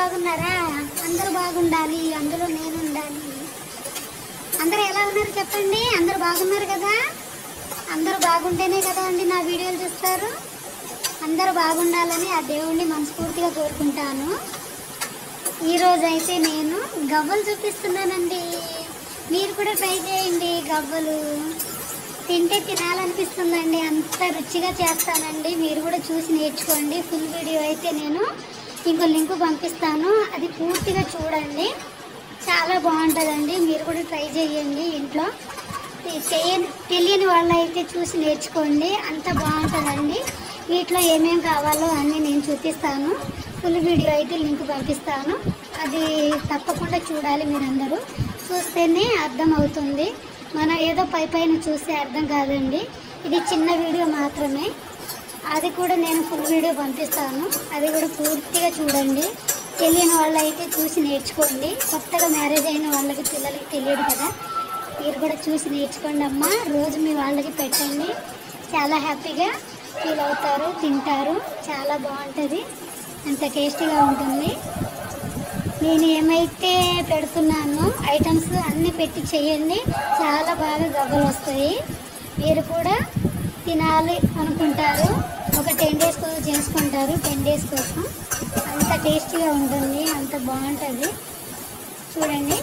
బాగున్నారా అందరూ బాగుండాలి అందులో నేను ఉండాలి అందరూ ఎలా ఉన్నారు చెప్పండి అందరూ బాగున్నారు కదా అందరూ బాగుంటేనే కదా అండి నా వీడియోలు చూస్తారు అందరూ బాగుండాలని ఆ దేవుణ్ణి మనస్ఫూర్తిగా కోరుకుంటాను ఈరోజు అయితే నేను గవ్వలు చూపిస్తున్నానండి మీరు కూడా ట్రై చేయండి గవ్వలు తింటే తినాలనిపిస్తుందండి అంత రుచిగా చేస్తానండి మీరు కూడా చూసి నేర్చుకోండి ఫుల్ వీడియో అయితే నేను ఇంకో లింక్ పంపిస్తాను అది పూర్తిగా చూడండి చాలా బాగుంటుందండి మీరు కూడా ట్రై చేయండి ఇంట్లో ఇది చేయని తెలియని వాళ్ళు అయితే చూసి నేర్చుకోండి అంత బాగుంటుందండి వీటిలో ఏమేం కావాలో అన్నీ నేను చూపిస్తాను ఫుల్ వీడియో అయితే లింక్ పంపిస్తాను అది తప్పకుండా చూడాలి మీరందరూ చూస్తేనే అర్థం అవుతుంది మనం ఏదో పై పైన చూస్తే అర్థం కాదండి ఇది చిన్న వీడియో మాత్రమే అది కూడా నేను ఫుల్ వీడియో పంపిస్తాను అది కూడా పూర్తిగా చూడండి తెలియని వాళ్ళు అయితే చూసి నేర్చుకోండి కొత్తగా మ్యారేజ్ అయిన వాళ్ళకి పిల్లలకి తెలియదు కదా మీరు కూడా చూసి నేర్చుకోండి అమ్మా రోజు మీ వాళ్ళకి పెట్టండి చాలా హ్యాపీగా ఫీల్ అవుతారు తింటారు చాలా బాగుంటుంది అంత టేస్టీగా ఉంటుంది నేను ఏమైతే పెడుతున్నానో ఐటమ్స్ అన్నీ పెట్టి చేయండి చాలా బాగా గవ్వలు వస్తాయి మీరు కూడా తినాలి అనుకుంటారు ఒక టెన్ డేస్ కోసం చేసుకుంటారు టెన్ డేస్ కోసం అంత టేస్టీగా ఉంటుంది అంత బాగుంటుంది చూడండి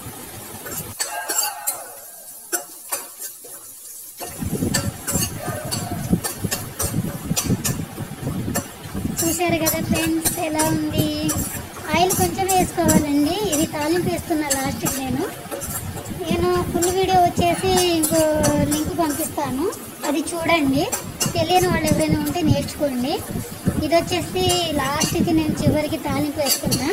చూశారు కదా ఫ్రెండ్స్ ఎలా ఉంది ఆయిల్ కొంచెం వేసుకోవాలండి ఇది తాలింపు వేస్తున్నా లాస్ట్కి నేను నేను ఫుల్ వీడియో వచ్చేసి ఇంకో లింక్ పంపిస్తాను అది చూడండి తెలియని వాళ్ళు ఎవరైనా ఉంటే నేర్చుకోండి ఇది వచ్చేసి లాస్ట్కి నేను చివరికి తాలింపు వేసుకున్నా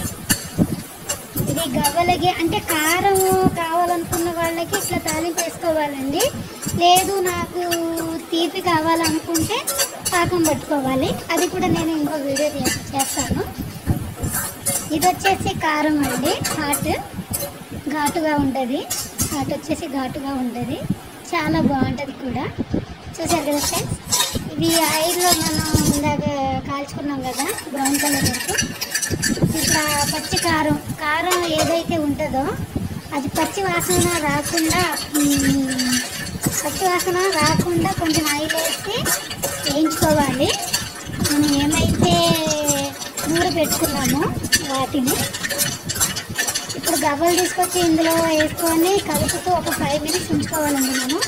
ఇది గవ్వలకి అంటే కారం కావాలనుకున్న వాళ్ళకి ఇట్లా తాలింపు వేసుకోవాలండి లేదు నాకు తీపి కావాలనుకుంటే పాకం పట్టుకోవాలి అది కూడా నేను ఇంకో వీడియో చే- చేస్తాను ఇది వచ్చేసి కారం అండి ఘాట్ ఘాటుగా ఉంటుంది ఘాట్ వచ్చేసి ఘాటుగా ఉంటుంది చాలా బాగుంటుంది కూడా చూసారు కదా ఫ్రెండ్స్ ఇది ఆయిల్లో మనం ఇందాక కాల్చుకున్నాం కదా బ్రౌన్ కలర్ వరకు ఇట్లా పచ్చి కారం కారం ఏదైతే ఉంటుందో అది పచ్చి వాసన రాకుండా మ్, పచ్చి వాసన రాకుండా కొంచెం ఆయిల్ వేసి వేయించుకోవాలి మనం ఏమైతే నూర పెట్టుకున్నామో వాటిని ఇప్పుడు గవ్వలు తీసుకొచ్చి ఇందులో వేసుకొని కలుపుతూ ఒక ఫైవ్ మినిట్స్ ఉంచుకోవాలండి మనం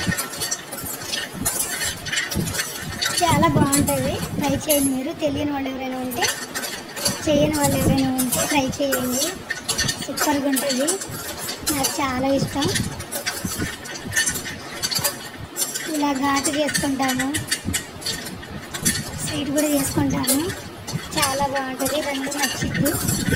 చాలా బాగుంటుంది ట్రై చేయండి మీరు తెలియని వాళ్ళు ఎవరైనా ఉంటే చేయని వాళ్ళు ఎవరైనా ఉంటే ట్రై చేయండి సూపర్గా ఉంటుంది నాకు చాలా ఇష్టం ఇలా ఘాటు చేసుకుంటాము స్వీట్ కూడా చేసుకుంటాము చాలా బాగుంటుంది రెండు నచ్చింది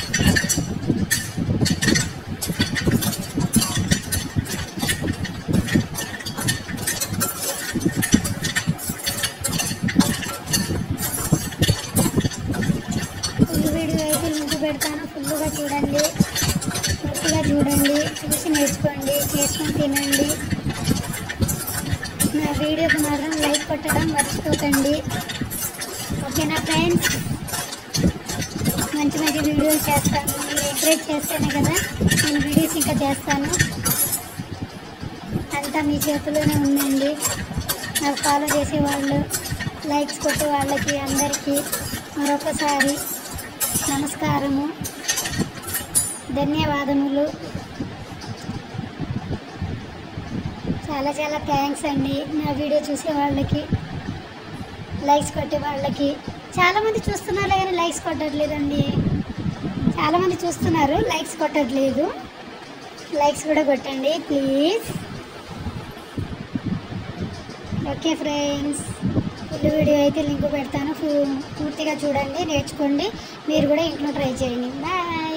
ఫుల్ వీడియో అయితే లింక్ పెడతాను ఫుల్గా చూడండి పూర్తిగా చూడండి చూసి నేర్చుకోండి చేసుకొని తినండి నా వీడియోకి మాత్రం లైక్ కొట్టడం మర్చిపోకండి ఓకేనా ఫ్రెండ్స్ మంచి మంచి వీడియోలు చేస్తాను మీరు ఎంకరేజ్ చేస్తేనే కదా నేను వీడియోస్ ఇంకా చేస్తాను అంతా మీ చేతిలోనే ఉందండి నాకు ఫాలో చేసేవాళ్ళు లైక్స్ కొట్టే వాళ్ళకి అందరికీ మరొకసారి నమస్కారము ధన్యవాదములు చాలా చాలా థ్యాంక్స్ అండి నా వీడియో చూసే వాళ్ళకి లైక్స్ కొట్టే వాళ్ళకి చాలామంది చూస్తున్నారు కానీ లైక్స్ కొట్టట్లేదండి చాలామంది చూస్తున్నారు లైక్స్ కొట్టట్లేదు లైక్స్ కూడా కొట్టండి please okay friends full video అయితే లింక్ పెడతాను ఫు- పూర్తిగా చూడండి నేర్చుకోండి మీరు కూడా ఇంట్లో ట్రై చేయండి బాయ్